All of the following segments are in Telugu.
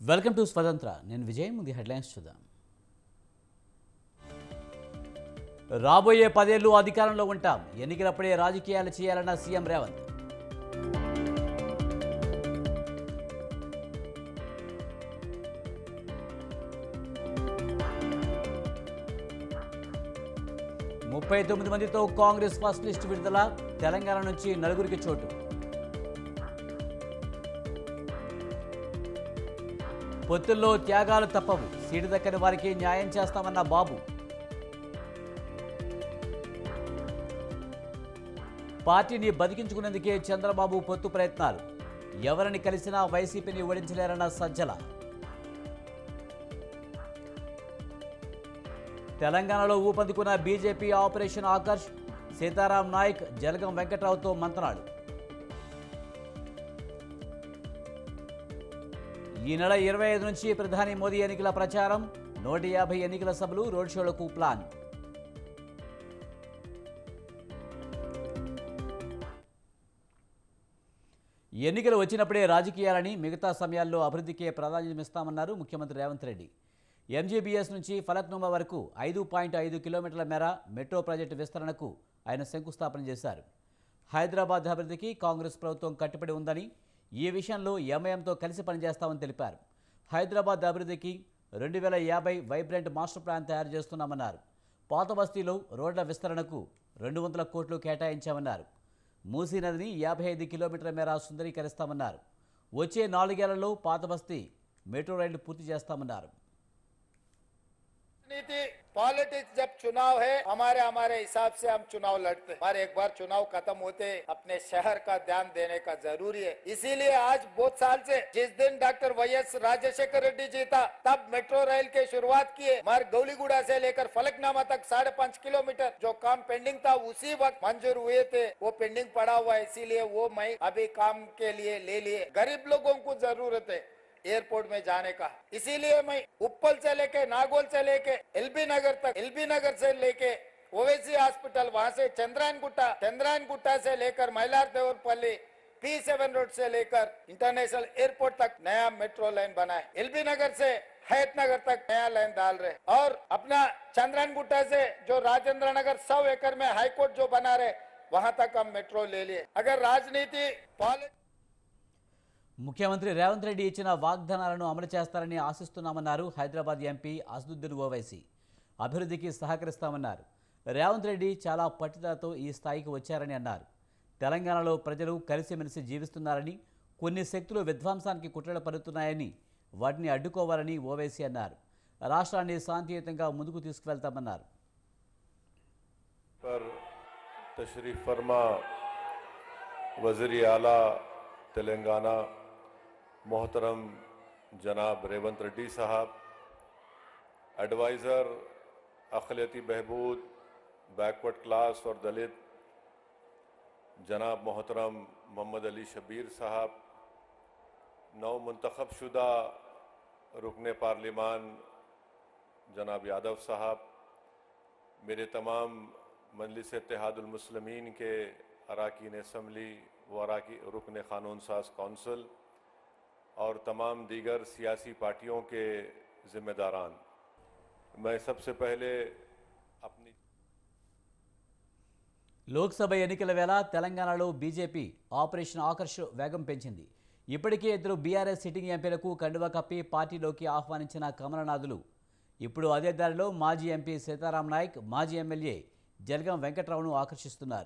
వెల్కమ్ టు స్వతంత్ర నేను విజయ్ ముందు హెడ్లైన్స్ చూద్దాం రాబోయే పదేళ్లు అధికారంలో ఉంటాం ఎన్నికలప్పుడే రాజకీయాలు చేయాలన్న సీఎం రేవంత్ ముప్పై తొమ్మిది మందితో కాంగ్రెస్ ఫస్ట్ లిస్ట్ విడుదల తెలంగాణ నుంచి నలుగురికి చోటు పొత్తుల్లో త్యాగాలు తప్పవు సీటు దక్కని వారికి న్యాయం చేస్తామన్న బాబు పార్టీని బతికించుకునేందుకే చంద్రబాబు పొత్తు ప్రయత్నాలు ఎవరిని కలిసినా వైసీపీని ఓడించలేరన్న సజ్జల తెలంగాణలో ఊపందుకున్న బీజేపీ ఆపరేషన్ ఆకర్ష్ సీతారాం నాయక్ జలగం వెంకట్రావుతో మంతనాడు ఈ నెల ఇరవై ఐదు నుంచి ప్రధాని మోదీ ఎన్నికల ప్రచారం నూట యాభై ఎన్నికల సభలు రోడ్ షోలకు ప్లాన్ ఎన్నికలు వచ్చినప్పుడే రాజకీయాలని మిగతా సమయాల్లో అభివృద్ధికే ప్రాధాన్యమిస్తామన్నారు ముఖ్యమంత్రి రేవంత్ రెడ్డి ఎంజీబీఎస్ నుంచి ఫలక్నుమా వరకు ఐదు పాయింట్ ఐదు కిలోమీటర్ల మేర మెట్రో ప్రాజెక్టు విస్తరణకు ఆయన శంకుస్థాపన చేశారు హైదరాబాద్ అభివృద్ధికి కాంగ్రెస్ ప్రభుత్వం కట్టుబడి ఉందని ఈ విషయంలో ఎంఐఎంతో కలిసి పనిచేస్తామని తెలిపారు హైదరాబాద్ అభివృద్ధికి రెండు వేల యాభై వైబ్రెంట్ మాస్టర్ ప్లాన్ తయారు చేస్తున్నామన్నారు పాత బస్తీలో రోడ్ల విస్తరణకు రెండు వందల కోట్లు కేటాయించామన్నారు మూసీ నదిని యాభై ఐదు కిలోమీటర్ల మేర సుందరీకరిస్తామన్నారు వచ్చే నాలుగేళ్లలో పాత బస్తీ మెట్రో రైళ్లు పూర్తి చేస్తామన్నారు नीति पॉलिटिक्स जब चुनाव है हमारे हमारे हिसाब से हम चुनाव लड़ते हैं पर एक बार चुनाव खत्म होते अपने शहर का ध्यान देने का जरूरी है इसीलिए आज बहुत साल से जिस दिन doctor Y S Rajashekar Reddy ji था तब मेट्रो रेल की शुरुआत किए मार्ग गौलीगुड़ा से लेकर फलकनामा तक साढ़े पाँच किलोमीटर जो काम पेंडिंग था उसी वक्त मंजूर हुए थे वो पेंडिंग पड़ा हुआ है इसीलिए वो मैं अभी काम के लिए ले लिए गरीब लोगों को जरूरत है एयरपोर्ट में जाने का इसीलिए मैं उप्पल से लेके नागौल से लेके एलबी नगर तक एलबी नगर से लेके ओवैसी हॉस्पिटल वहां से चंद्रायन गुट्टा चंद्रायन गुट्टा से लेकर Mylardevpally P seven road से लेकर इंटरनेशनल एयरपोर्ट तक नया मेट्रो लाइन बना है एलबी नगर से हयत नगर तक नया लाइन डाल रहे और अपना चंद्रायन गुट्टा से जो राजेंद्र नगर सौ एकड़ में हाईकोर्ट जो बना रहे वहां तक हम मेट्रो ले लिए अगर राजनीति पॉलिटिक्स ముఖ్యమంత్రి రేవంత్ రెడ్డి ఇచ్చిన వాగ్దానాలను అమలు చేస్తారని ఆశిస్తున్నామన్నారు హైదరాబాద్ ఎంపీ అసదుద్దీన్ ఓవైసీ అభివృద్ధికి సహకరిస్తామన్నారు రేవంత్ రెడ్డి చాలా పట్టుదలతో ఈ స్థాయికి వచ్చారని అన్నారు తెలంగాణలో ప్రజలు కలిసిమెలిసి జీవిస్తున్నారని కొన్ని శక్తులు విధ్వంసానికి కుట్రలు పడుతున్నాయని వాటిని అడ్డుకోవాలని ఓవైసీ అన్నారు రాష్ట్రాన్ని శాంతియుతంగా ముందుకు తీసుకువెళ్తామన్నారు पर तशरीफ़ फरमा वज़ी आला तेलंगाना मोहतरम जनाब रेवंत रेड्डी साहब एडवाइज़र अखिलती बहबूद बैकवर्ड क्लास और दलित जनाब मोहतरम मोहम्मद अली शबीर साहब नौ मंतखब शुदा रुकन पार्लिमान जनाब यादव साहब मेरे तमाम मजलिस इतिहादुलमसलमिन के अरकान असम्बली व अरकी रुकन क़ानून साज कौंसल और तमाम दीगर सियासी पार्टियों के ज़िम्मेदारान मैं सबसे पहले अपनी లోక్సభ ఎన్నికల వేళ తెలంగాణలో బీజేపీ ఆపరేషన్ ఆకర్ష్ వేగం పెంచింది ఇప్పటికే ఇద్దరు బీఆర్ఎస్ సిట్టింగ్ ఎంపీలకు కండువా కప్పి పార్టీలోకి ఆహ్వానించిన కమలనాథులు ఇప్పుడు అదే దారిలో మాజీ ఎంపీ సీతారాం నాయక్ మాజీ ఎమ్మెల్యే జలగం వెంకట్రావును ఆకర్షిస్తున్నారు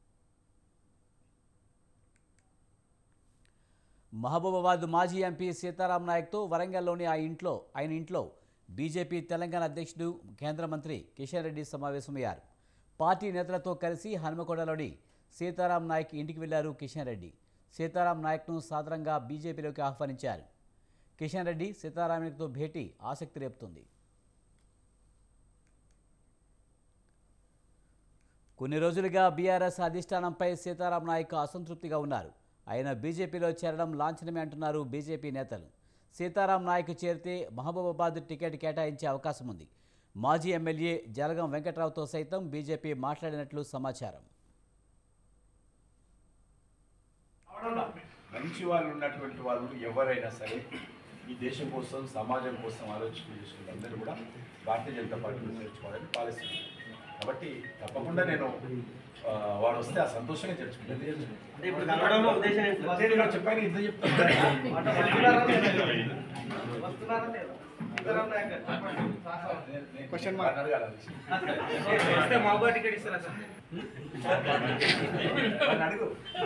మహబూబాబాద్ మాజీ ఎంపీ సీతారాం నాయక్తో వరంగల్లోని ఆ ఇంట్లో ఆయన ఇంట్లో బీజేపీ తెలంగాణ అధ్యక్షుడు కేంద్ర మంత్రి కిషన్ రెడ్డి సమావేశమయ్యారు పార్టీ నేతలతో కలిసి హనుమకొండలోని సీతారాం నాయక్ ఇంటికి వెళ్లారు కిషన్ రెడ్డి సీతారాం నాయక్ను సాధారణంగా బీజేపీలోకి ఆహ్వానించారు కిషన్ రెడ్డి సీతారామయ్యతో భేటీ ఆసక్తి రేపుతుంది కొన్ని రోజులుగా బీఆర్ఎస్ అధిష్టానంపై సీతారాం నాయక్ అసంతృప్తిగా ఉన్నారు ఆయన బీజేపీలో చేరడం లాంఛనమే అంటున్నారు బీజేపీ నేతలు సీతారాం నాయక్ చేరితే మహబూబాబాద్ టికెట్ కేటాయించే అవకాశం ఉంది మాజీ ఎమ్మెల్యే జలగం వెంకట్రావుతో సైతం బీజేపీ మాట్లాడినట్లు సమాచారం మంచి వాళ్ళు ఉన్నటువంటి వాళ్ళు ఎవరైనా సరే ఈ దేశం కోసం సమాజం కోసం ఆలోచన చేసుకున్న అందరూ కూడా భారతీయ జనతా పార్టీలో చేర్చుకోవాలని పాలసీ ఉంది. కాబట్టి తప్పకుండా నేను ఆ, వాడు వస్తే ఆ సంతోషంగా చేర్చుకుంటాను అంటే ఇప్పుడు కలవడంలో ఉద్దేశం ఏంటి? నేను ఇలా చెప్పాను ఇంత చెప్తాను వస్తున్నారా లేదా? వస్తున్నారా లేదా? ఇద్దరు ఉన్నాక. క్వశ్చన్ మార్క్ అడగాలి వస్తే మహబూబా టికెట్ ఇస్తారా సార్ వాడిని అడుగు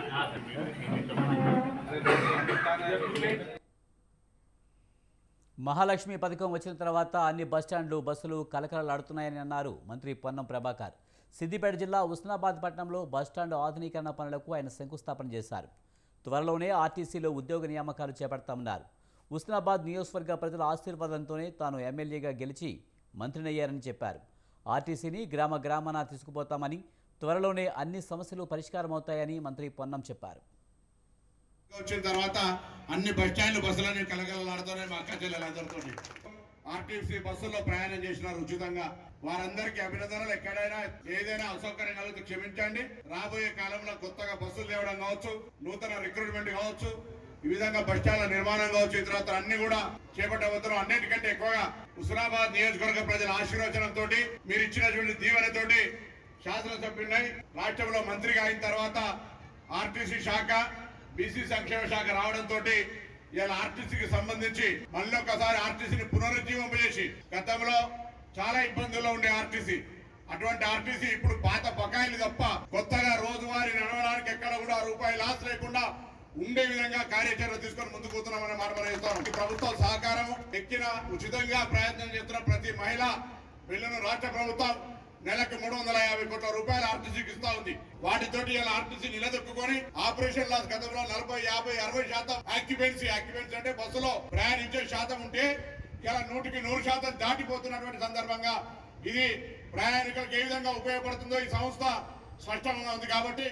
మహాలక్ష్మి పథకం వచ్చిన తర్వాత అన్ని బస్టాండ్లు బస్సులు కలకలలాడుతున్నాయని అన్నారు మంత్రి పొన్నం ప్రభాకర్ సిద్దిపేట జిల్లా ఉస్నాబాద్ పట్టణంలో బస్టాండ్ ఆధునీకరణ పనులకు ఆయన శంకుస్థాపన చేశారు త్వరలోనే ఆర్టీసీలో ఉద్యోగ నియామకాలు చేపడతామన్నారు ఉస్నాబాద్ నియోజకవర్గ ప్రజల ఆశీర్వాదంతోనే తాను ఎమ్మెల్యేగా గెలిచి మంత్రినయ్యారని చెప్పారు ఆర్టీసీని గ్రామ గ్రామాన తీసుకుపోతామని త్వరలోనే అన్ని సమస్యలు పరిష్కారమవుతాయని మంత్రి పొన్నం చెప్పారు వచ్చిన తర్వాత అన్ని బస్ స్టాండ్లు బస్సులన్నీ కలకలలాడుతున్నాయి మా అక్క చెల్లెలందరితో ఆర్టీసీ బస్సుల్లో ప్రయాణం చేసినారు ఉచితంగా వారందరికీ అభినందనలు ఎక్కడైనా ఏదైనా అసౌకర్యం కలిగితే క్షమించండి రాబోయే కాలంలో కొత్తగా బస్సులు తేవడం కావచ్చు నూతన రిక్రూట్మెంట్ కావచ్చు ఈ విధంగా బస్ స్టాండ్ల నిర్మాణం కావచ్చు ఈ తర్వాత అన్ని కూడా చేపట్టబోతున్నాం అన్నిటికంటే ఎక్కువగా హుస్నాబాద్ నియోజకవర్గ ప్రజల ఆశీర్వచనంతో మీరు ఇచ్చినటువంటి దీవెనతోటి శాసనసభ్యుడినై రాష్ట్రంలో మంత్రిగా అయిన తర్వాత ఆర్టీసీ శాఖ బీసీ సంక్షేమ శాఖ రావడంతో ఇలా ఆర్టీసీకి సంబంధించి మళ్ళీ ఒకసారి ఆర్టీసీని పునరుజ్జీవింపజేసి గతంలో చాలా ఇబ్బందుల్లో ఉండే ఆర్టీసీ అటువంటి ఆర్టీసీ ఇప్పుడు పాత బకాయిలు తప్ప కొత్తగా రోజువారీ నడవడానికి ఎక్కడ కూడా రూపాయి లాస్ లేకుండా ఉండే విధంగా కార్యాచరణ తీసుకొని ముందుకు పోతున్నామని మాట మనం చెప్తాం ఈ ప్రభుత్వం సహకారం ఎక్కిన ఉచితంగా ప్రయత్నం చేస్తున్న ప్రతి మహిళ బిల్లును రాష్ట్ర ప్రభుత్వం నెలకు మూడు వందల యాభై కోట్ల రూపాయలు ఆర్టీసీకి ఇస్తా ఉంది వాటితోటి ఇలా ఆర్టీసీ నిలదొక్కుని ఆపరేషన్ లాస్ గతంలో నలభై యాభై అరవై శాతం ఆక్యుపెన్సీ ఆక్యుపెన్సీ అంటే బస్సులో ప్రయాణించే శాతం ఉంటే ఇలా నూటికి నూరు శాతం దాటిపోతున్నటువంటి సందర్భంగా ఇది ప్రయాణికులకు ఏ విధంగా ఉపయోగపడుతుందో ఈ సంస్థ స్పష్టంగా ఉంది కాబట్టి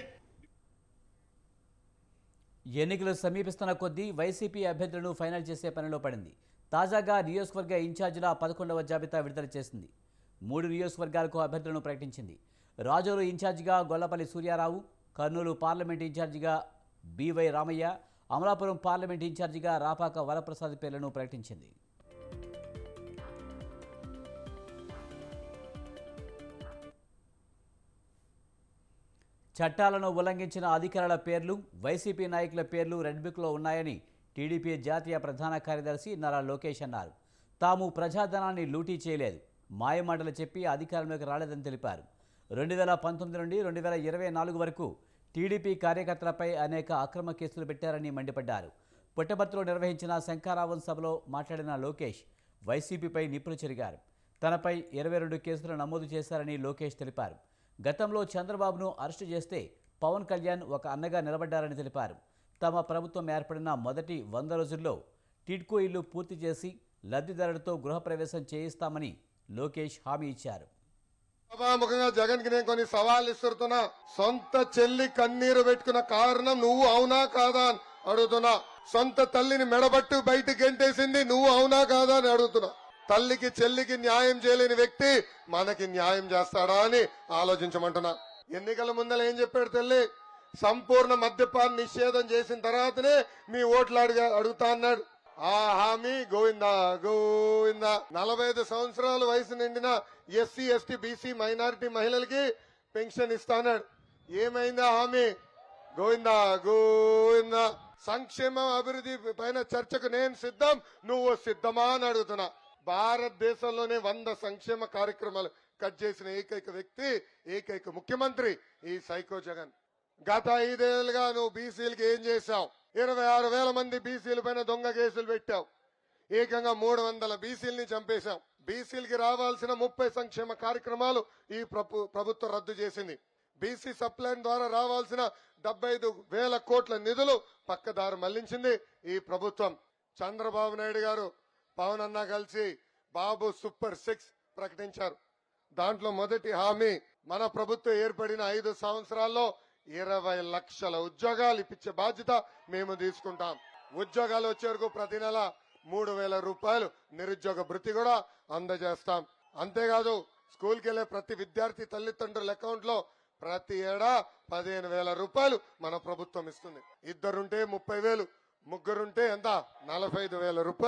ఎన్నికలు సమీపిస్తున్న కొద్దీ వైసీపీ అభ్యర్థులను ఫైనల్ చేసే పనిలో పడింది తాజాగా నియోజకవర్గ ఇన్ఛార్జిల పదకొండవ జాబితా విడుదల చేసింది మూడు నియోజకవర్గాలకు అభ్యర్థులను ప్రకటించింది రాజోలు ఇన్ఛార్జిగా గొల్లపల్లి సూర్యారావు కర్నూలు పార్లమెంట్ ఇన్ఛార్జిగా బివై రామయ్య అమలాపురం పార్లమెంట్ ఇన్ఛార్జిగా రాపాక వరప్రసాద్ పేర్లను ప్రకటించింది చట్టాలను ఉల్లంఘించిన అధికారుల పేర్లు వైసీపీ నాయకుల పేర్లు రెడ్ బుక్లో ఉన్నాయని టీడీపీ జాతీయ ప్రధాన కార్యదర్శి నారా లోకేష్ అన్నారు తాము ప్రజాధనాన్ని లూటీ చేయలేదు మాయమాటలు చెప్పి అధికారంలోకి రాలేదని తెలిపారు రెండు వేల పంతొమ్మిది నుండి రెండు వేల ఇరవై నాలుగు వరకు టీడీపీ కార్యకర్తలపై అనేక అక్రమ కేసులు పెట్టారని మండిపడ్డారు పుట్టపర్తిలో నిర్వహించిన శంకారావం సభలో మాట్లాడిన లోకేష్ వైసీపీపై నిప్పులు చెరిగారు తనపై ఇరవై రెండు కేసులు నమోదు చేశారని లోకేష్ తెలిపారు గతంలో చంద్రబాబును అరెస్టు చేస్తే పవన్ కళ్యాణ్ ఒక అన్నగా నిలబడ్డారని తెలిపారు తమ ప్రభుత్వం ఏర్పడిన మొదటి వంద రోజుల్లో టిడ్కో ఇల్లు పూర్తి చేసి లబ్ధిదారులతో గృహప్రవేశం చేయిస్తామని లోకేష్ హామీ ఇచ్చారు సభాముఖంగా జగన్ కి నేను కొన్ని సవాళ్ళు ఇస్తున్నా సొంత చెల్లి కన్నీరు పెట్టుకున్న కారణం నువ్వు అవునా కాదా అని అడుగుతున్నా సొంత తల్లిని మెడబట్టు బయటికి గెంటేసింది నువ్వు అవునా కాదా అని అడుగుతున్నా తల్లికి చెల్లికి న్యాయం చేయలేని వ్యక్తి మనకి న్యాయం చేస్తాడా అని ఆలోచించమంటున్నా ఎన్నికల ముందర ఏం చెప్పాడు తల్లి సంపూర్ణ మద్యపాన్ నిషేధం చేసిన తర్వాతనే మీ ఓట్లు అడిగా అడుగుతా అన్నాడు ఆ హామీ గోవిందా గోవిందా నలభై ఐదు సంవత్సరాల వయసు నిండిన ఎస్సీ ఎస్టీ బీసీ మైనారిటీ మహిళలకి పెన్షన్ ఇస్తాన్నాడు ఏమైందా హామీ గోవిందా గోవిందా సంక్షేమం అభివృద్ధి పైన చర్చకు నేను సిద్ధం నువ్వు సిద్ధమా అని అడుగుతున్నా భారతదేశంలోనే వంద సంక్షేమ కార్యక్రమాలు కట్ చేసిన ఏకైక వ్యక్తి ఏకైక ముఖ్యమంత్రి ఈ సైకో జగన్ గత ఐదేళ్లుగా నువ్వు బీసీలకి ఏం చేశావు ఇరవై ఆరు వేల మంది బీసీల పైన దొంగ కేసులు పెట్టావు ఏకంగా మూడు వందల బీసీలని చంపేశాం బీసీలకి రావాల్సిన ముప్పై సంక్షేమ కార్యక్రమాలు ఈ ప్రభు- ప్రభుత్వం రద్దు చేసింది బీసీ సప్లైన్ ద్వారా రావాల్సిన డెబ్బై ఐదు వేల కోట్ల నిధులు పక్కదారు మళ్లించింది ఈ ప్రభుత్వం చంద్రబాబు నాయుడు గారు పవన్ అన్న కలిసి బాబు సూపర్ సిక్స్ ప్రకటించారు దాంట్లో మొదటి హామీ మన ప్రభుత్వం ఏర్పడిన ఐదు సంవత్సరాల్లో ఇరవై లక్షల ఉద్యోగాలు ఇప్పించే బాధ్యత మేము తీసుకుంటాం ఉద్యోగాలు వచ్చే వరకు ప్రతి నెల మూడు వేల రూపాయలు నిరుద్యోగ భృతి కూడా అందజేస్తాం అంతేకాదు స్కూల్కి వెళ్లే ప్రతి విద్యార్థి తల్లిదండ్రుల అకౌంట్ లో ప్రతి ఏడా పదిహేను వేల రూపాయలు మన ప్రభుత్వం ఇస్తుంది ఇద్దరుంటే ముప్పై వేలు ముగ్గురుంటే ఎంత నలభై ఐదు వేల రూపాయలు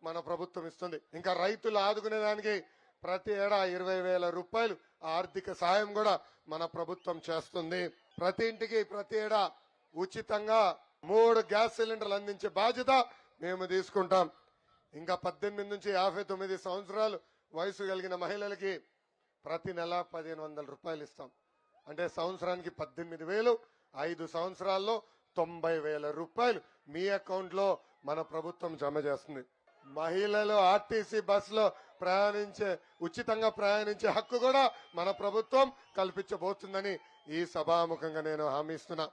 మన ప్రభుత్వం ఇస్తుంది ఇంకా రైతులు ఆదుకునే దానికి ప్రతి ఏడా ఇరవై వేల రూపాయలు ఆర్థిక సాయం కూడా మన ప్రభుత్వం చేస్తుంది ప్రతి ఇంటికి ప్రతి ఏడా ఉచితంగా మూడు గ్యాస్ సిలిండర్లు అందించే బాధ్యత మేము తీసుకుంటాం ఇంకా పద్దెనిమిది నుంచి యాభై తొమ్మిది సంవత్సరాలు వయసు కలిగిన మహిళలకి ప్రతి నెల పదిహేను వందల రూపాయలు ఇస్తాం అంటే సంవత్సరానికి పద్దెనిమిది వేలు ఐదు సంవత్సరాల్లో తొంభై వేల రూపాయలు మీ అకౌంట్లో మన ప్రభుత్వం జమ చేస్తుంది మహిళలు ఆర్టీసీ బస్సులో ప్రయాణించే ఉచితంగా ప్రయాణించే హక్కు కూడా మన ప్రభుత్వం కల్పించబోతుందని ఈ సభాముఖంగా నేను హామీ ఇస్తున్నా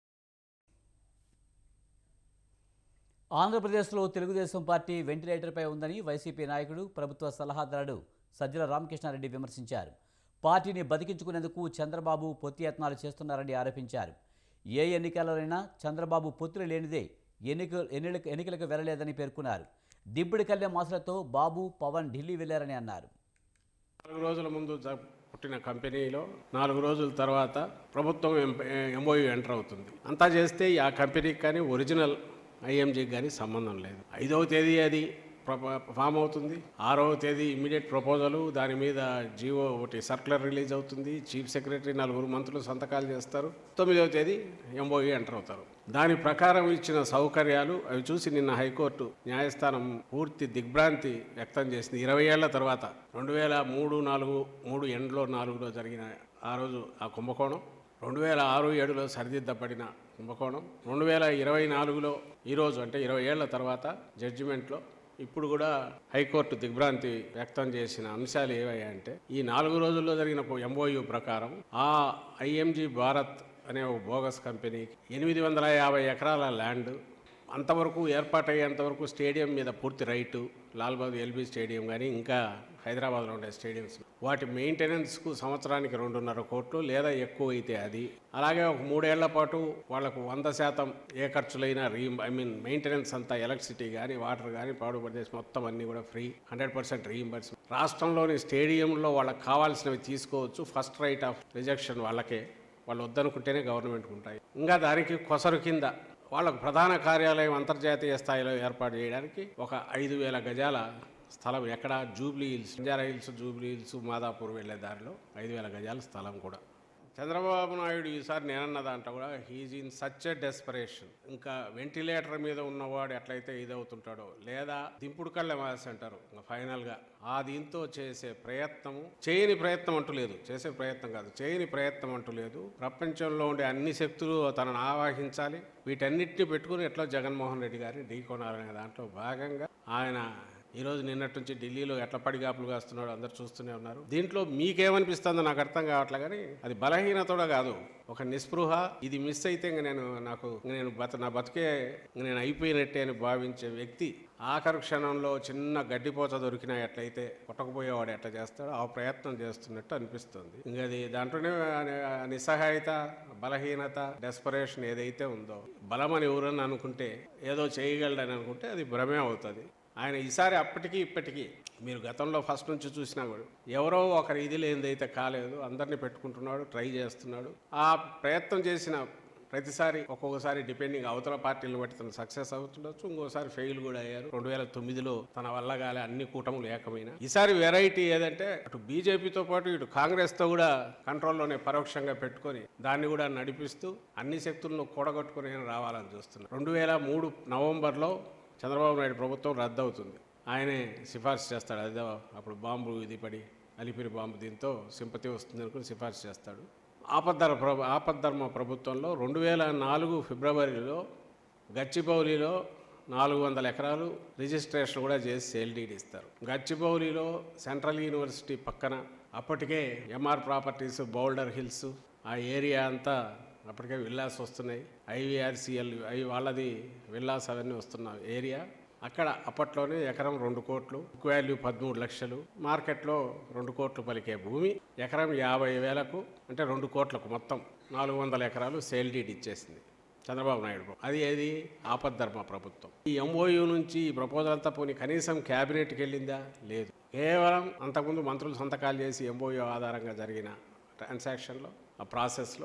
ఆంధ్రప్రదేశ్లో తెలుగుదేశం పార్టీ వెంటిలేటర్పై ఉందని వైసీపీ నాయకుడు ప్రభుత్వ సలహాదారుడు సజ్జల రామకృష్ణారెడ్డి విమర్శించారు పార్టీని బతికించుకునేందుకు చంద్రబాబు పొత్తి యత్నాలు చేస్తున్నారని ఆరోపించారు ఏ ఎన్నికలైనా చంద్రబాబు పొత్తులు లేనిదే ఎన్నిక ఎన్నిక ఎన్నికలకు వెళ్లలేదని పేర్కొన్నారు దిబ్బడి కళ్యాణ మాసులతో బాబు పవన్ ఢిల్లీ వెళ్లారని అన్నారు నాలుగు రోజుల ముందు జ- పుట్టిన కంపెనీలో నాలుగు రోజుల తర్వాత ప్రభుత్వం ఎంఓయూ ఎంటర్ అవుతుంది అంతా చేస్తే ఆ కంపెనీకి కానీ ఒరిజినల్ ఐఎంజీకి కానీ సంబంధం లేదు ఐదవ తేదీ అది ప్రప- ఫామ్ అవుతుంది ఆరవ తేదీ ఇమ్మీడియట్ ప్రపోజలు దాని మీద జీవో ఒకటి సర్క్యులర్ రిలీజ్ అవుతుంది చీఫ్ సెక్రటరీ నలుగురు మంత్రులు సంతకాలు చేస్తారు తొమ్మిదవ తేదీ ఎంఓఈ ఎంటర్ అవుతారు దాని ప్రకారం ఇచ్చిన సౌకర్యాలు అవి చూసి నిన్న హైకోర్టు న్యాయస్థానం పూర్తి దిగ్భ్రాంతి వ్యక్తం చేసింది ఇరవై ఏళ్ల తర్వాత రెండు వేల మూడు నాలుగు మూడు ఎండ్లో నాలుగులో జరిగిన ఆ రోజు ఆ కుంభకోణం రెండు వేల ఆరు ఏడులో సరిదిద్దబడిన కుంభకోణం రెండు వేల ఇరవై నాలుగులో ఈరోజు అంటే ఇరవై ఏళ్ల తర్వాత జడ్జిమెంట్లో ఇప్పుడు కూడా హైకోర్టు దిగ్భ్రాంతి వ్యక్తం చేసిన అంశాలు ఏవయ్యాయంటే ఈ నాలుగు రోజుల్లో జరిగిన ఎంఓయు ప్రకారం ఆ ఐఎంజీ భారత్ అనే ఒక బోగస్ కంపెనీకి ఎనిమిది వందల యాభై ఎకరాల ల్యాండ్ అంతవరకు ఏర్పాటయ్యేంతవరకు స్టేడియం మీద పూర్తి రైటు లాల్బాగ్ ఎల్బీ స్టేడియం కానీ ఇంకా హైదరాబాద్లో ఉండే స్టేడియంస్ వాటి మెయింటెనెన్స్కు సంవత్సరానికి రెండున్నర కోట్లు లేదా ఎక్కువ అయితే అది అలాగే ఒక మూడేళ్ల పాటు వాళ్లకు వంద శాతం ఏ ఖర్చులైనా రీ ఐ మీన్ మెయింటెనెన్స్ అంతా ఎలక్ట్రిసిటీ కానీ వాటర్ కానీ పౌడర్ ప్రదేశ్ మొత్తం అన్నీ కూడా ఫ్రీ హండ్రెడ్ పర్సెంట్ రీఇంబర్స్ రాష్ట్రంలోని స్టేడియంలో వాళ్ళకి కావాల్సినవి తీసుకోవచ్చు ఫస్ట్ రైట్ ఆఫ్ రిజెక్షన్ వాళ్ళకే వాళ్ళు వద్దనుకుంటేనే గవర్నమెంట్కి ఉంటాయి ఇంకా దానికి కొసరు కింద వాళ్ళకు ప్రధాన కార్యాలయం అంతర్జాతీయ స్థాయిలో ఏర్పాటు చేయడానికి ఒక ఐదు వేల గజాల స్థలం ఎక్కడ Jubilee Hills Banjara Hills Jubilee Hills Madhapur వెళ్ళే దారిలో ఐదు వేల గజాల స్థలం కూడా చంద్రబాబు నాయుడు ఈసారి నేనన్న దాంట్లో కూడా he's in such a desperation ఇంకా వెంటిలేటర్ మీద ఉన్నవాడు ఎట్లయితే ఇదవుతుంటాడో లేదా దింపుడు కళ్ళ మాస్ అంటారు ఇంకా ఫైనల్గా ఆ దీంతో చేసే ప్రయత్నము చేయని ప్రయత్నం అంటూ లేదు చేసే ప్రయత్నం కాదు చేయని ప్రయత్నం అంటూ లేదు ప్రపంచంలో ఉండే అన్ని శక్తులు తనను ఆవాహించాలి వీటన్నిటిని పెట్టుకుని ఎట్లా జగన్మోహన్ రెడ్డి గారిని ఢీకొనాలనే దాంట్లో భాగంగా ఆయన ఈరోజు నిన్నటి నుంచి ఢిల్లీలో ఎట్లా పడిగాపులు కాస్తున్నాడో అందరు చూస్తూనే ఉన్నారు దీంట్లో మీకేమనిపిస్తుందో నాకు అర్థం కావట్లే కానీ అది బలహీనతోడ కాదు ఒక నిస్పృహ ఇది మిస్ అయితే ఇంక నేను నాకు ఇంక నేను బత నా బతికే ఇంక నేను అయిపోయినట్టే అని భావించే వ్యక్తి ఆఖరు క్షణంలో చిన్న గడ్డిపోత దొరికినా ఎట్లయితే కొట్టకపోయేవాడు ఎట్లా చేస్తాడో ఆ ప్రయత్నం చేస్తున్నట్టు అనిపిస్తుంది ఇంకా అది దాంట్లోనే ఆ నిస్సహాయత బలహీనత డెస్పరేషన్ ఏదైతే ఉందో బలం అని ఎవరన్నా అనుకుంటే ఏదో చేయగలడని అనుకుంటే అది భ్రమే అవుతుంది ఆయన ఈసారి అప్పటికి ఇప్పటికీ మీరు గతంలో ఫస్ట్ నుంచి చూసినా కూడా ఎవరో ఒకరి ఇది లేనిదైతే కాలేదు అందరినీ పెట్టుకుంటున్నాడు ట్రై చేస్తున్నాడు ఆ ప్రయత్నం చేసిన ప్రతిసారి ఒక్కొక్కసారి డిపెండింగ్ అవతల పార్టీలను బట్టి తను సక్సెస్ అవుతుండొచ్చు ఇంకోసారి ఫెయిల్ కూడా అయ్యారు రెండు వేల తొమ్మిదిలో తన వల్ల కాలే అన్ని కూటములు ఏకమైన ఈసారి వెరైటీ ఏదంటే అటు బీజేపీతో పాటు ఇటు కాంగ్రెస్తో కూడా కంట్రోల్లోనే పరోక్షంగా పెట్టుకొని దాన్ని కూడా నడిపిస్తూ అన్ని శక్తులను కూడగొట్టుకుని రావాలని చూస్తున్నారు రెండు వేల మూడు నవంబర్లో చంద్రబాబు నాయుడు ప్రభుత్వం రద్దు అవుతుంది ఆయనే సిఫార్సు చేస్తాడు అదే అప్పుడు బాంబు ఇది పడి అలిపిరి బాంబు దీంతో సింపతి వస్తుంది అనుకుని సిఫార్సు చేస్తాడు ఆపద్ధర్మ ప్రభు ఆపద్ధర్మ ప్రభుత్వంలో రెండు వేల నాలుగు ఫిబ్రవరిలో గచ్చిబౌలిలో నాలుగు వందల ఎకరాలు రిజిస్ట్రేషన్ కూడా చేసి సేల్ డీడ్ ఇస్తారు గచ్చిబౌలిలో సెంట్రల్ యూనివర్సిటీ పక్కన అప్పటికే ఎంఆర్ ప్రాపర్టీస్ బౌల్డర్ హిల్స్ ఆ ఏరియా అంతా అప్పటికే విల్లాస్ వస్తున్నాయి ఐవీఆర్సిఎల్ అవి వాళ్ళది విల్లాస్ అవన్నీ వస్తున్న ఏరియా అక్కడ అప్పట్లోనే ఎకరం రెండు కోట్లు బుక్ వాల్యూ పదమూడు లక్షలు మార్కెట్లో రెండు కోట్లు పలికే భూమి ఎకరం యాభై వేలకు అంటే రెండు కోట్లకు మొత్తం నాలుగు వందల ఎకరాలు సేల్ డీడ్ ఇచ్చేసింది చంద్రబాబు నాయుడు ప్రభుత్వం. అది ఏది ఆపద్ధర్మ ప్రభుత్వం ఈ ఎంఓయూ నుంచి ఈ ప్రపోజల్ అంతా పోనీ కనీసం క్యాబినెట్కి వెళ్ళిందా లేదు కేవలం అంతకుముందు మంత్రులు సంతకాలు చేసి ఎంఓయూ ఆధారంగా జరిగిన ట్రాన్సాక్షన్లో ఆ ప్రాసెస్లో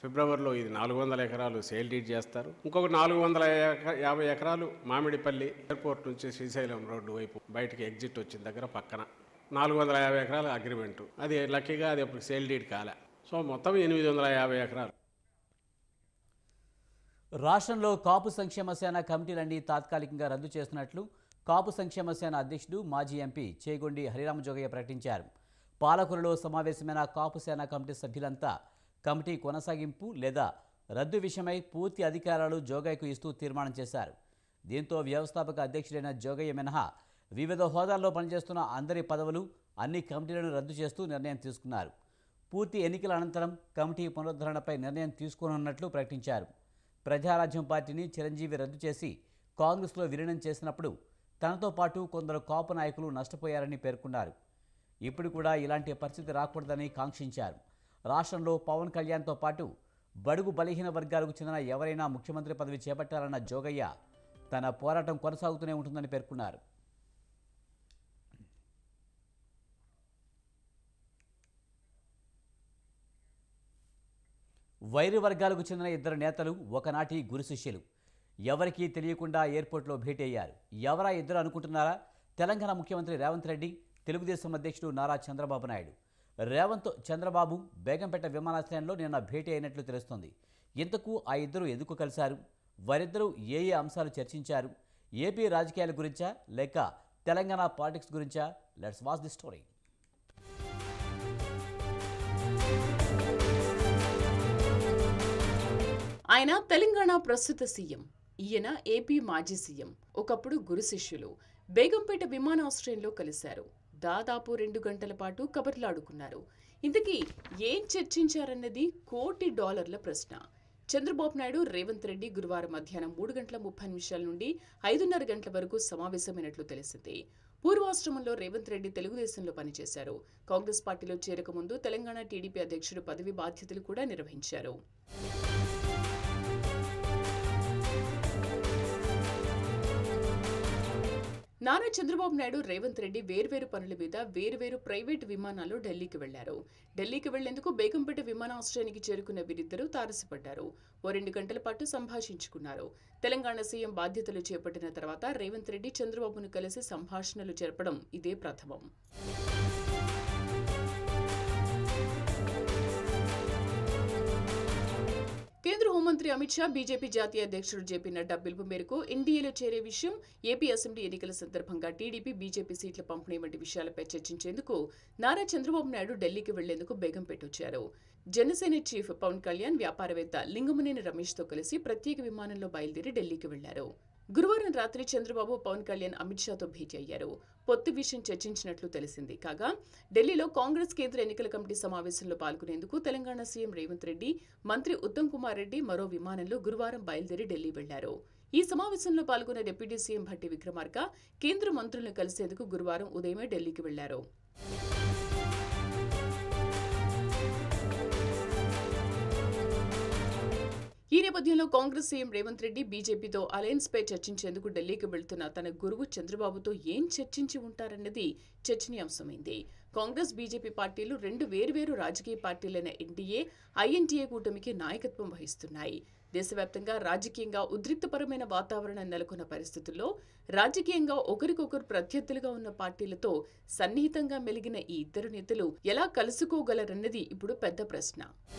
ఫిబ్రవరిలో ఇది నాలుగు వందల ఎకరాలు సేల్ డీడ్ చేస్తారు ఇంకొక నాలుగు వందల ఎక- యాభై ఎకరాలు మామిడిపల్లి ఎయిర్పోర్ట్ నుంచి శ్రీశైలం రోడ్డు వైపు బయటికి ఎగ్జిట్ వచ్చిన దగ్గర పక్కన నాలుగు వందల యాభై ఎకరాల అగ్రిమెంటు అది లక్కీగా అది అప్పుడు సేల్ డీడ్ కాలే సో మొత్తం ఎనిమిది వందల యాభై ఎకరాలు రాష్ట్రంలో కాపు సంక్షేమ సేన కమిటీలన్నీ తాత్కాలికంగా రద్దు చేస్తున్నట్లు కాపు సంక్షేమ సేన అధ్యక్షుడు మాజీ ఎంపీ చేగొండి హరిరామజోగయ్య ప్రకటించారు పాలకులలో సమావేశమైన కాపు సేన కమిటీ సభ్యులంతా కమిటీ కొనసాగింపు లేదా రద్దు విషయమై పూర్తి అధికారాలు జోగయ్యకు ఇస్తూ తీర్మానం చేశారు దీంతో వ్యవస్థాపక అధ్యక్షుడైన జోగయ్య మినహా వివిధ హోదాల్లో పనిచేస్తున్న అందరి పదవులు అన్ని కమిటీలను రద్దు చేస్తూ నిర్ణయం తీసుకున్నారు పూర్తి ఎన్నికల అనంతరం కమిటీ పునరుద్ధరణపై నిర్ణయం తీసుకోనున్నట్లు ప్రకటించారు ప్రజారాజ్యం పార్టీని చిరంజీవి రద్దు చేసి కాంగ్రెస్లో విలీనం చేసినప్పుడు తనతో పాటు కొందరు కాపు నాయకులు నష్టపోయారని పేర్కొన్నారు ఇప్పుడు కూడా ఇలాంటి పరిస్థితి రాకూడదని కాంక్షించారు రాష్ట్రంలో పవన్ కళ్యాణ్తో పాటు బడుగు బలహీన వర్గాలకు చెందిన ఎవరైనా ముఖ్యమంత్రి పదవి చేపట్టాలన్న జోగయ్య తన పోరాటం కొనసాగుతూనే ఉంటుందని పేర్కొన్నారు వైరు వర్గాలకు చెందిన ఇద్దరు నేతలు ఒకనాటి గురు శిష్యులు ఎవరికీ తెలియకుండా ఎయిర్పోర్ట్లో భేటీ అయ్యారు ఎవరా ఇద్దరు అనుకుంటున్నారా తెలంగాణ ముఖ్యమంత్రి రేవంత్ రెడ్డి తెలుగుదేశం అధ్యక్షుడు నారా చంద్రబాబు నాయుడు రేవంత్ చంద్రబాబు బేగంపేట విమానాశ్రయంలో నిన్న భేటీ అయినట్లు తెలుస్తోంది ఇంతకు ఆ ఇద్దరు ఎందుకు కలిశారు వారిద్దరూ ఏ ఏ అంశాలు చర్చించారు ఏపీ రాజకీయాల గురించా లేక తెలంగాణ పాలిటిక్స్ గురించా లెట్స్ వాచ్ ది స్టోరీ ఆయన తెలంగాణ ప్రస్తుత సీఎం ఈయన ఏపీ మాజీ సీఎం ఒకప్పుడు గురు శిష్యులు బేగంపేట విమానాశ్రయంలో కలిశారు దాదాపు రెండు గంటల పాటు కబర్లాడుకున్నారు ఇంతకీ ఏం చర్చించారన్నది కోటి డాలర్ల ప్రశ్న చంద్రబాబు నాయుడు రేవంత్ రెడ్డి గురువారం మధ్యాహ్నం మూడు గంటల ముప్పై నిమిషాల నుండి ఐదున్నర గంటల వరకు సమావేశమైనట్లు తెలిసింది పూర్వాశ్రమంలో రేవంత్ రెడ్డి తెలుగుదేశంలో పనిచేశారు కాంగ్రెస్ పార్టీలో చేరకముందు తెలంగాణ టీడీపీ అధ్యక్షుడు పదవి బాధ్యతలు కూడా నిర్వహించారు నారా చంద్రబాబు నాయుడు రేవంత్ రెడ్డి వేర్వేరు పనుల మీద వేర్వేరు ప్రైవేటు విమానాల్లో ఢిల్లీకి వెళ్లారు ఢిల్లీకి వెళ్లేందుకు బేగంపేట విమానాశ్రయానికి చేరుకున్న వీరిద్దరూ తారసపడ్డారు ఓ రెండు గంటల పాటు సంభాషించుకున్నారు తెలంగాణ సీఎం బాధ్యతలు చేపట్టిన తర్వాత రేవంత్ రెడ్డి చంద్రబాబును కలిసి సంభాషణలు జరపడం ఇదే ప్రథమం కేంద్ర హోంమంత్రి అమిత్ షా బీజేపీ జాతీయ అధ్యక్షుడు జేపీ నడ్డా పిలుపు మేరకు ఎన్డీఏలో చేరే విషయం ఏపీ అసెంబ్లీ ఎన్నికల సందర్భంగా టీడీపీ బీజేపీ సీట్ల పంపిణీ వంటి విషయాలపై చర్చించేందుకు నారా చంద్రబాబు నాయుడు ఢిల్లీకి వెళ్లేందుకు బేగం పెట్టొచ్చారు జనసేన చీఫ్ పవన్ కళ్యాణ్ వ్యాపారవేత్త లింగమనేని రమేష్తో కలిసి ప్రత్యేక విమానంలో బయలుదేరి ఢిల్లీకి వెళ్లారు గురువారం రాత్రి చంద్రబాబు పవన్ కళ్యాణ్ అమిత్ షాతో భేటీ అయ్యారు పొత్తు విషయం చర్చించినట్లు తెలిసింది కాగా ఢిల్లీలో కాంగ్రెస్ కేంద్ర ఎన్నికల కమిటీ సమావేశంలో పాల్గొనేందుకు తెలంగాణ సీఎం రేవంత్ రెడ్డి మంత్రి ఉత్తమ్ కుమార్ రెడ్డి మరో విమానంలో గురువారం బయలుదేరి ఢిల్లీ వెళ్లారు ఈ సమావేశంలో పాల్గొన్న డిప్యూటీ సీఎం భట్టి విక్రమార్క కేంద్ర మంత్రులను కలిసేందుకు గురువారం ఉదయమే ఢిల్లీకి వెళ్లారు ఈ నేపథ్యంలో కాంగ్రెస్ సీఎం రేవంత్ రెడ్డి బీజేపీతో అలయన్స్ పై చర్చించేందుకు ఢిల్లీకి వెళ్తున్న తన గురువు చంద్రబాబుతో ఏం చర్చించి ఉంటారన్నది చర్చనీయాంశమైంది కాంగ్రెస్ బీజేపీ పార్టీలు రెండు వేర్వేరు రాజకీయ పార్టీలైన ఎన్డీఏ ఐఎన్టీఏ కూటమికి నాయకత్వం వహిస్తున్నాయి దేశవ్యాప్తంగా రాజకీయంగా ఉద్రిక్తపరమైన వాతావరణం నెలకొన్న పరిస్థితుల్లో రాజకీయంగా ఒకరికొకరు ప్రత్యర్థులుగా ఉన్న పార్టీలతో సన్నిహితంగా మెలిగిన ఈ ఇద్దరు నేతలు ఎలా కలుసుకోగలరన్నది ఇప్పుడు పెద్ద ప్రశ్న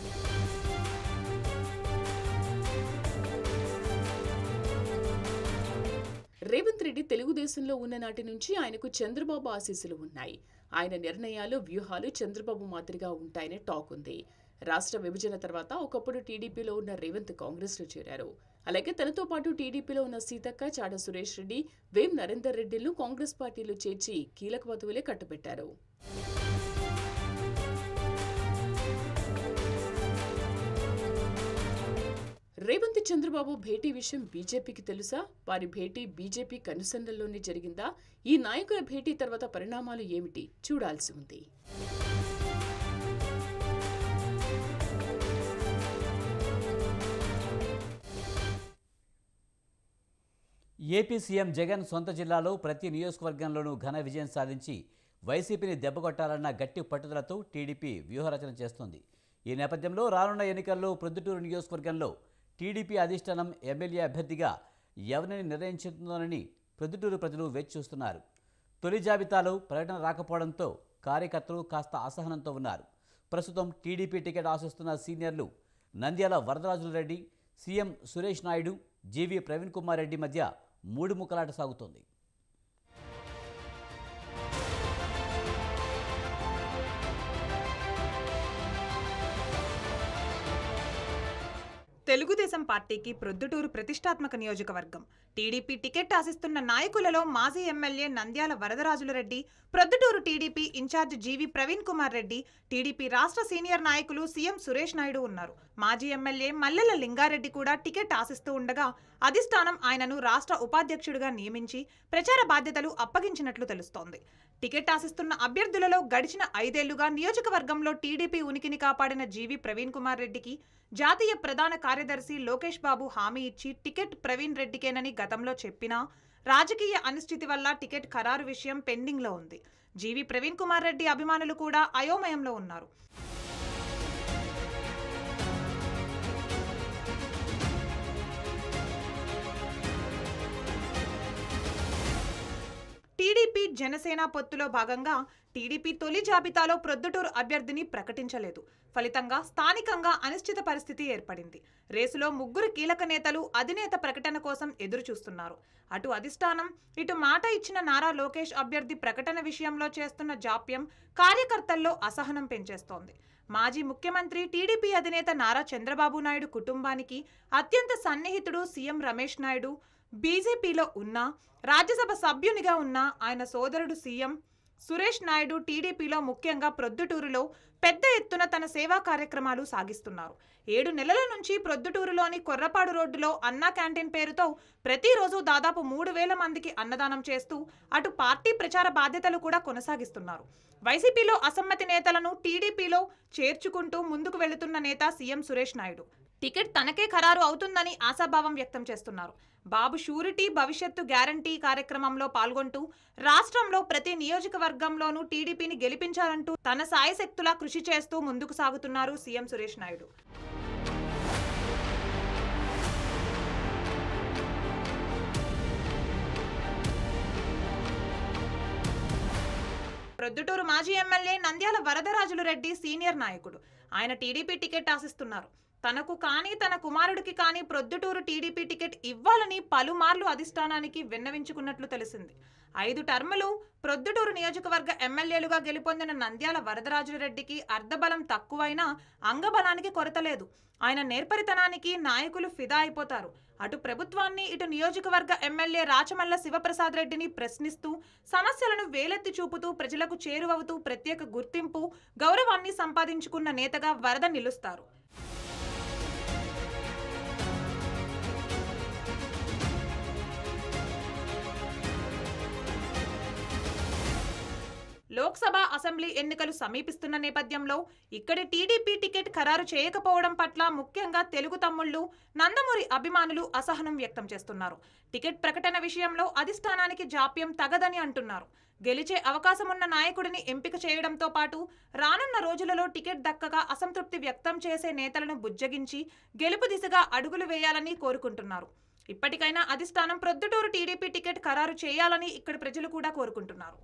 రేవంత్ రెడ్డి తెలుగుదేశంలో ఉన్న నాటి నుంచి ఆయనకు చంద్రబాబు ఆశీస్సులు ఉన్నాయి ఆయన నిర్ణయాలు వ్యూహాలు చంద్రబాబు మాదిరిగా ఉంటాయనే టాక్ ఉంది రాష్ట్ర విభజన తర్వాత ఒకప్పుడు టీడీపీలో ఉన్న రేవంత్ కాంగ్రెస్లో చేరారు అలాగే తనతో పాటు టీడీపీలో ఉన్న సీతక్క చాడ సురేష్ రెడ్డి వేం నరేందర్ రెడ్డిలను కాంగ్రెస్ పార్టీలో చేర్చి కీలక పదవులే కట్టబెట్టారు రేవంత్ చంద్రబాబు భేటీ విషయం బీజేపీకి తెలుసా వారి భేటీ బీజేపీ కనుసన్నల్లోనే జరిగిందా ఈ నాయకుల భేటీ తర్వాత పరిణామాలు ఏమిటి చూడాల్సి ఉంది ఏపీ సీఎం జగన్ సొంత జిల్లాలో ప్రతి నియోజకవర్గంలోనూ ఘన విజయం సాధించి వైసీపీని దెబ్బకొట్టాలన్న గట్టి పట్టుదలతో టీడీపీ వ్యూహరచన చేస్తోంది ఈ నేపథ్యంలో రానున్న ఎన్నికల్లో ప్రొద్దుటూరు నియోజకవర్గంలో టీడీపీ అధిష్టానం ఎమ్మెల్యే అభ్యర్థిగా ఎవరిని నిర్ణయించుతుందోనని ప్రొద్దుటూరు ప్రజలు వేచి చూస్తున్నారు తొలి జాబితాలో ప్రకటన రాకపోవడంతో కార్యకర్తలు కాస్త అసహనంతో ఉన్నారు ప్రస్తుతం టీడీపీ టికెట్ ఆశిస్తున్న సీనియర్లు నంద్యాల వరదరాజుల రెడ్డి సీఎం సురేష్ నాయుడు జీవీ ప్రవీణ్ కుమార్ రెడ్డి మధ్య మూడు ముక్కలాట సాగుతోంది తెలుగుదేశం పార్టీకి ప్రొద్దుటూరు ప్రతిష్టాత్మక నియోజకవర్గం టీడీపీ టికెట్ ఆశిస్తున్న నాయకులలో మాజీ MLA Nandyala Varadarajula Reddy Proddatur TDP incharge GV Praveen Kumar Reddy TDP రాష్ట్ర సీనియర్ నాయకులు సీఎం సురేష్ నాయుడు ఉన్నారు మాజీ ఎమ్మెల్యే మల్లెల లింగారెడ్డి కూడా టికెట్ ఆశిస్తూ ఉండగా అధిష్టానం ఆయనను రాష్ట్ర ఉపాధ్యక్షుడిగా నియమించి ప్రచార బాధ్యతలు అప్పగించినట్లు తెలుస్తోంది టికెట్ ఆశిస్తున్న అభ్యర్థులలో గడిచిన ఐదేళ్లుగా నియోజకవర్గంలో టీడీపీ ఉనికిని కాపాడిన జీవి ప్రవీణ్ కుమార్ రెడ్డికి జాతీయ ప్రధాన కార్యదర్శి లోకేష్ బాబు హామీ ఇచ్చి టికెట్ ప్రవీణ్ రెడ్డికేనని గతంలో చెప్పినా రాజకీయ అనిశ్చితి వల్ల టికెట్ ఖరారు విషయం పెండింగ్లో ఉంది జీవి ప్రవీణ్ కుమార్ రెడ్డి అభిమానులు కూడా అయోమయంలో ఉన్నారు టీడీపీ జనసేన పొత్తులో భాగంగా టీడీపీ తొలి జాబితాలో ప్రొద్దుటూరు అభ్యర్థిని ప్రకటించలేదు ఫలితంగా స్థానికంగా అనిశ్చిత పరిస్థితి ఏర్పడింది రేసులో ముగ్గురు కీలక నేతలు అధినేత ప్రకటన కోసం ఎదురు చూస్తున్నారు అటు అధిష్టానం ఇటు మాట ఇచ్చిన నారా లోకేష్ అభ్యర్థి ప్రకటన విషయంలో చేస్తున్న జాప్యం కార్యకర్తల్లో అసహనం పెంచేస్తోంది మాజీ ముఖ్యమంత్రి టీడీపీ అధినేత నారా చంద్రబాబు నాయుడు కుటుంబానికి అత్యంత సన్నిహితుడు సీఎం రమేష్ నాయుడు బీజేపీలో ఉన్న రాజ్యసభ సభ్యునిగా ఉన్న ఆయన సోదరుడు సీఎం సురేష్ నాయుడు టీడీపీలో ముఖ్యంగా ప్రొద్దుటూరులో పెద్ద ఎత్తున తన సేవా కార్యక్రమాలు సాగిస్తున్నారు ఏడు నెలల నుంచి ప్రొద్దుటూరులోని కొర్రపాడు రోడ్డులో అన్నా క్యాంటీన్ పేరుతో ప్రతిరోజు దాదాపు మూడు వేల మందికి అన్నదానం చేస్తూ అటు పార్టీ ప్రచార బాధ్యతలు కూడా కొనసాగిస్తున్నారు వైసీపీలో అసమ్మతి నేతలను టీడీపీలో చేర్చుకుంటూ ముందుకు వెళుతున్న నేత సీఎం సురేష్ నాయుడు టికెట్ తనకే ఖరారు అవుతుందని ఆశాభావం వ్యక్తం చేస్తున్నారు బాబు షూరిటీ భవిష్యత్తు గ్యారంటీ కార్యక్రమంలో పాల్గొంటూ రాష్ట్రంలో ప్రతి నియోజకవర్గంలోనూ టీడీపీని గెలిపించాలంటూ తన సాయశక్తులా కృషి చేస్తూ ముందుకు సాగుతున్నారు సీఎం సురేష్ నాయుడు ప్రొద్దుటూరు మాజీ ఎమ్మెల్యే నంద్యాల వరదరాజులు రెడ్డి సీనియర్ నాయకుడు ఆయన టీడీపీ టికెట్ ఆశిస్తున్నారు తనకు కానీ తన కుమారుడికి కానీ ప్రొద్దుటూరు టీడీపీ టికెట్ ఇవ్వాలని పలుమార్లు అధిష్టానానికి విన్నవించుకున్నట్లు తెలిసింది ఐదు టర్ములు ప్రొద్దుటూరు నియోజకవర్గ ఎమ్మెల్యేలుగా గెలుపొందిన నంద్యాల వరదరాజురెడ్డికి అర్ధబలం తక్కువైనా అంగబలానికి కొరత లేదు ఆయన నేర్పరితనానికి నాయకులు ఫిదా అయిపోతారు అటు ప్రభుత్వాన్ని ఇటు నియోజకవర్గ ఎమ్మెల్యే రాచమల్ల శివప్రసాద్ రెడ్డిని ప్రశ్నిస్తూ సమస్యలను వేలెత్తి చూపుతూ ప్రజలకు చేరువవుతూ ప్రత్యేక గుర్తింపు గౌరవాన్ని సంపాదించుకున్న నేతగా వరద నిలుస్తారు లోక్సభ అసెంబ్లీ ఎన్నికలు సమీపిస్తున్న నేపథ్యంలో ఇక్కడి టీడీపీ టికెట్ ఖరారు చేయకపోవడం పట్ల ముఖ్యంగా తెలుగు తమ్ముళ్లు నందమూరి అభిమానులు అసహనం వ్యక్తం చేస్తున్నారు టికెట్ ప్రకటన విషయంలో అధిష్టానానికి జాప్యం తగదని అంటున్నారు గెలిచే అవకాశమున్న నాయకుడిని ఎంపిక చేయడంతో పాటు రానున్న రోజులలో టికెట్ దక్కగా అసంతృప్తి వ్యక్తం చేసే నేతలను బుజ్జగించి గెలుపు దిశగా అడుగులు వేయాలని కోరుకుంటున్నారు ఇప్పటికైనా అధిష్టానం ప్రొద్దుటూరు టీడీపీ టికెట్ ఖరారు చేయాలని ఇక్కడి ప్రజలు కూడా కోరుకుంటున్నారు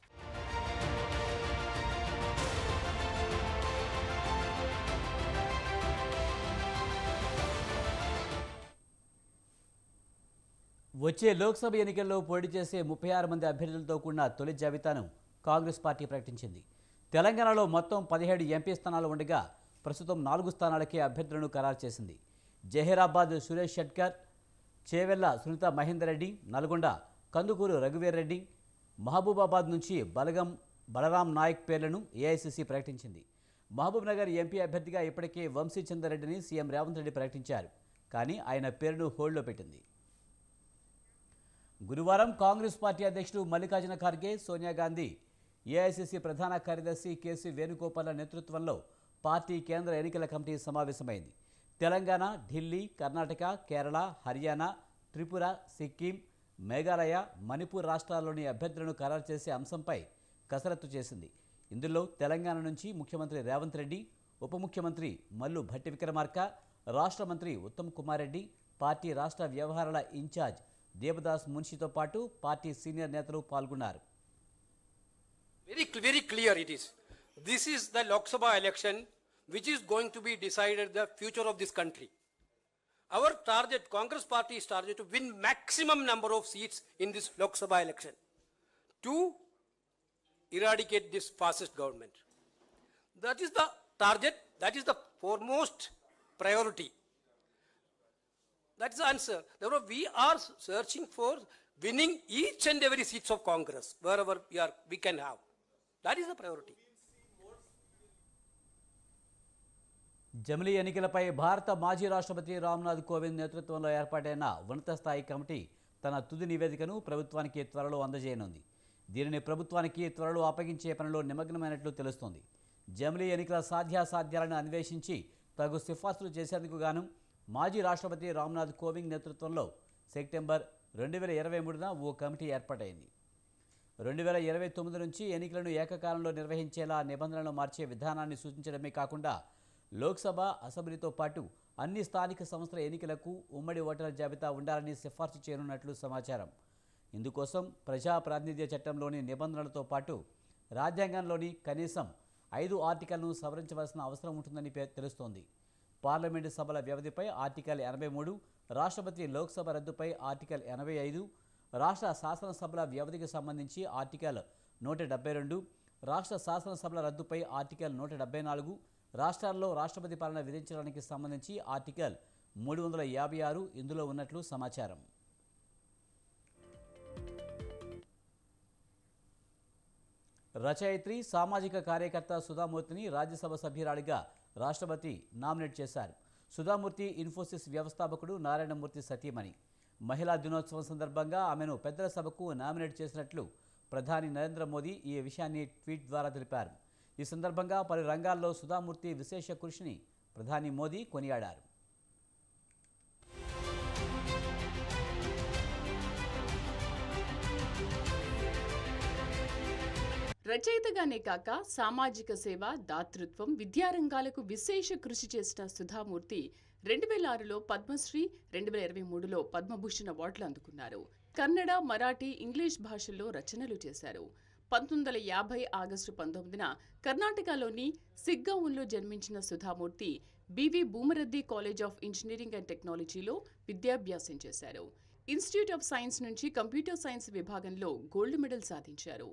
వచ్చే లోక్సభ ఎన్నికల్లో పోటీ చేసే ముప్పై ఆరు మంది అభ్యర్థులతో కూడిన తొలి జాబితాను కాంగ్రెస్ పార్టీ ప్రకటించింది తెలంగాణలో మొత్తం పదిహేడు ఎంపీ స్థానాలు ఉండగా ప్రస్తుతం నాలుగు స్థానాలకే అభ్యర్థులను ఖరారు చేసింది జహీరాబాద్ సురేష్ షెట్కర్ చేవెళ్ల సునీత మహేందర్ రెడ్డి నల్గొండ కందుకూరు రఘువీర్ రెడ్డి మహబూబాబాద్ నుంచి బలగం బలరాం నాయక్ పేర్లను ఏఐసిసి ప్రకటించింది మహబూబ్ నగర్ ఎంపీ అభ్యర్థిగా ఇప్పటికే వంశీచందర్ సీఎం రేవంత్ రెడ్డి ప్రకటించారు కానీ ఆయన పేరును హోల్డ్లో పెట్టింది గురువారం కాంగ్రెస్ పార్టీ అధ్యక్షుడు మల్లికార్జున ఖర్గే సోనియా గాంధీ ఏఐసిసి ప్రధాన కార్యదర్శి కేసీ వేణుగోపాల నేతృత్వంలో పార్టీ కేంద్ర ఎన్నికల కమిటీ సమావేశమైంది తెలంగాణ ఢిల్లీ కర్ణాటక కేరళ హర్యానా త్రిపుర సిక్కిం మేఘాలయ మణిపూర్ రాష్ట్రాల్లోని అభ్యర్థులను ఖరారు చేసే అంశంపై కసరత్తు చేసింది ఇందులో తెలంగాణ నుంచి ముఖ్యమంత్రి రేవంత్ రెడ్డి ఉప ముఖ్యమంత్రి మల్లు భట్టి విక్రమార్క రాష్ట్ర మంత్రి ఉత్తమ్ కుమార్ రెడ్డి పార్టీ రాష్ట్ర వ్యవహారాల ఇన్ఛార్జ్ దేవదాస్ మున్షితో పాటు పార్టీ సీనియర్ నేతలు పాల్గొన్నారు Very, cl- very clear it is. This is the Lok Sabha election which is going to be decided the future of this country. Our target, Congress party is target to win maximum number of seats in this Lok Sabha election to eradicate this fascist government. That is the target, that is the foremost priority. That is the answer. Therefore, we are searching for winning each and every seats of Congress, wherever we are, we can have. That is the priority. జమిలీ ఎన్నికలపై భారత మాజీ రాష్ట్రపతి రామ్నాథ్ కోవింద్ నేతృత్వంలో ఏర్పాటైన ఉన్నత స్థాయి కమిటీ తన తుది నివేదికను ప్రభుత్వానికి త్వరలో అందజేయనుంది దీనిని ప్రభుత్వానికి త్వరలో అప్పగించే పనిలో నిమగ్నమైనట్లు తెలుస్తోంది జమిలీ ఎన్నికల సాధ్యాసాధ్యాలను అన్వేషించి తగు సిఫార్సులు చేసేందుకు గాను మాజీ రాష్ట్రపతి రామ్నాథ్ కోవింద్ నేతృత్వంలో సెప్టెంబర్ రెండు వేల ఇరవై మూడున ఓ కమిటీ ఏర్పాటైంది రెండు వేల ఇరవై తొమ్మిది నుంచి ఎన్నికలను ఏకకాలంలో నిర్వహించేలా నిబంధనలు మార్చే విధానాన్ని సూచించడమే కాకుండా లోక్సభ అసెంబ్లీతో పాటు అన్ని స్థానిక సంస్థల ఎన్నికలకు ఉమ్మడి ఓటర్ల జాబితా ఉండాలని సిఫార్సు చేయనున్నట్లు సమాచారం ఇందుకోసం ప్రజా ప్రాతినిధ్య చట్టంలోని నిబంధనలతో పాటు రాజ్యాంగంలోని కనీసం ఐదు ఆర్టికల్ను సవరించవలసిన అవసరం ఉంటుందని పే- తెలుస్తోంది పార్లమెంటు సభల వ్యవధిపై ఆర్టికల్ ఎనభై మూడు రాష్ట్రపతి లోక్సభ రద్దుపై ఆర్టికల్ ఎనభై ఐదు రాష్ట్ర శాసనసభల వ్యవధికి సంబంధించి ఆర్టికల్ నూట డెబ్బై రెండు రాష్ట్ర శాసనసభల రద్దుపై ఆర్టికల్ నూట డెబ్బై నాలుగు రాష్ట్రాల్లో రాష్ట్రపతి పాలన విధించడానికి సంబంధించి ఆర్టికల్ మూడు వందల యాభై ఆరు ఇందులో ఉన్నట్లు సమాచారం రచయిత్రి సామాజిక కార్యకర్త సుధామూర్తిని రాజ్యసభ సభ్యురాలిగా రాష్ట్రపతి నామినేట్ చేశారు సుధామూర్తి ఇన్ఫోసిస్ వ్యవస్థాపకుడు నారాయణమూర్తి సతీమణి మహిళా దినోత్సవం సందర్భంగా ఆమెను పెద్దల సభకు నామినేట్ చేసినట్లు ప్రధాని నరేంద్ర మోదీ ఈ విషయాన్ని ట్వీట్ ద్వారా తెలిపారు ఈ సందర్భంగా పలు రంగాల్లో సుధామూర్తి విశేష కృషిని ప్రధాని మోదీ కొనియాడారు రచయితగానే కాక సామాజిక సేవ దాతృత్వం విద్యారంగాలకు విశేష కృషి చేసిన సుధామూర్తి రెండు వేల ఆరులో పద్మశ్రీ రెండు వేల ఇరవై మూడులో పద్మభూషణ్ అవార్డులు అందుకున్నారు కన్నడ మరాఠీ ఇంగ్లీష్ భాషల్లో రచనలు చేశారు పంతొమ్మిది వందల యాభై ఆగస్టు పంతొమ్మిదిన కర్ణాటకలోని సిగ్గావున్లో జన్మించిన Sudha Murthy BV Bhoomaraddi college of engineering and టెక్నాలజీలో విద్యాభ్యాసం చేశారు ఇన్స్టిట్యూట్ ఆఫ్ సైన్స్ నుంచి కంప్యూటర్ సైన్స్ విభాగంలో గోల్డ్ మెడల్ సాధించారు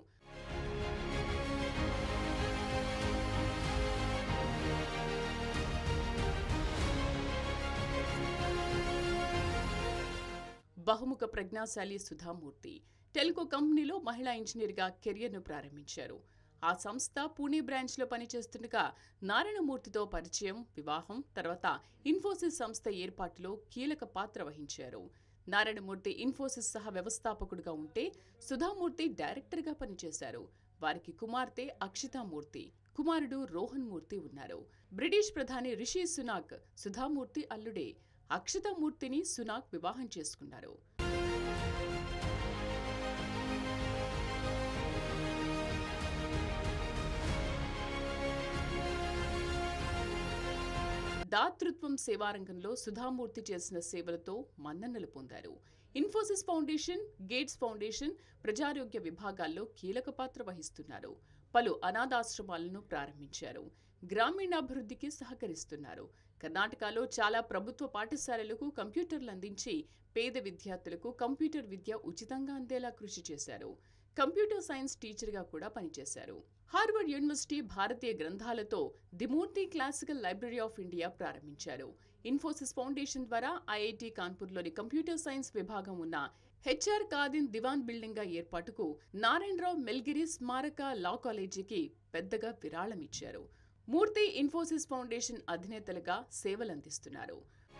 బహుముఖ ప్రజ్ఞాశాలి సుధామూర్తి టెల్కో కంపెనీలో మహిళా ఇంజనీర్గా కెరియర్ను ప్రారంభించారు ఆ సంస్థ పూణే బ్రాంచ్లో పనిచేస్తుండగా నారాయణమూర్తితో పరిచయం వివాహం తర్వాత ఇన్ఫోసిస్ సంస్థ ఏర్పాటులో కీలక పాత్ర వహించారు నారాయణమూర్తి ఇన్ఫోసిస్ సహ వ్యవస్థాపకుడిగా ఉంటే సుధామూర్తి డైరెక్టర్గా పనిచేశారు వారికి కుమార్తె అక్షితామూర్తి కుమారుడు రోహన్ మూర్తి ఉన్నారు బ్రిటిష్ ప్రధాని రిషి సునాక్ సుధామూర్తి అల్లుడే అక్షితామూర్తిని సునాక్ వివాహం చేసుకున్నారు దాతృత్వం సేవారంగంలో సుధామూర్తి చేసిన సేవలతో మన్ననలు పొందారు ఇన్ఫోసిస్ ఫౌండేషన్ గేట్స్ ఫౌండేషన్ ప్రజారోగ్య విభాగాల్లో కీలక పాత్ర వహిస్తున్నారు పలు అనాథాశ్రమాలను ప్రారంభించారు గ్రామీణాభివృద్ధికి సహకరిస్తున్నారు కర్ణాటకలో చాలా ప్రభుత్వ పాఠశాలలకు కంప్యూటర్లు అందించి పేద విద్యార్థులకు కంప్యూటర్ విద్య ఉచితంగా అందేలా కృషి చేశారు కంప్యూటర్ సైన్స్ టీచర్గా కూడా పనిచేశారు హార్వర్డ్ యూనివర్సిటీ భారతీయ గ్రంథాలతో the Murthy classical library of India ప్రారంభించారు ఇన్ఫోసిస్ ఫౌండేషన్ ద్వారా ఐఐటి కాన్పూర్లోని కంప్యూటర్ సైన్స్ విభాగం ఉన్న హెచ్ఆర్ కాదిన్ దివాన్ బిల్డింగ్ గా ఏర్పాటుకు నారాయణరావు మెల్గిరి స్మారక లా కాలేజీకి పెద్దగా విరాళం ఇచ్చారు మూర్తి ఇన్ఫోసిస్ ఫౌండేషన్ అధినేతలుగా సేవలందిస్తున్నారు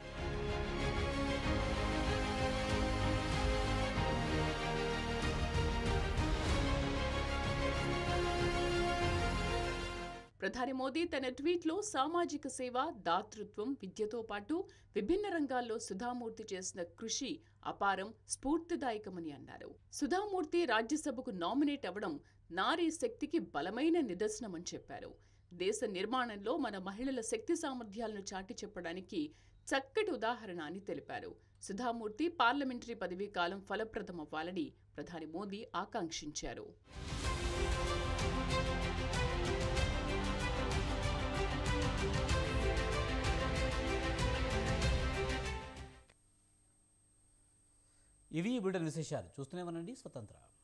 ప్రధాని మోదీ తన ట్వీట్లో సామాజిక సేవ దాతృత్వం విద్యతో పాటు విభిన్న రంగాల్లో సుధామూర్తి చేసిన కృషి అపారం స్ఫూర్తిదాయకమని అన్నారు సుధామూర్తి రాజ్యసభకు నామినేట్ అవ్వడం నారీ శక్తికి బలమైన నిదర్శనమని చెప్పారు దేశ నిర్మాణంలో మన మహిళల శక్తి సామర్థ్యాలను చాటి చెప్పడానికి చక్కటి ఉదాహరణ అని తెలిపారు సుధామూర్తి పార్లమెంటరీ పదవీ కాలం ఫలప్రదమవ్వాలని ప్రధాని మోదీ ఆకాంక్షించారు ఇవి ఈ బులెటిన్ విశేషాలు చూస్తూనే ఉండండి స్వతంత్ర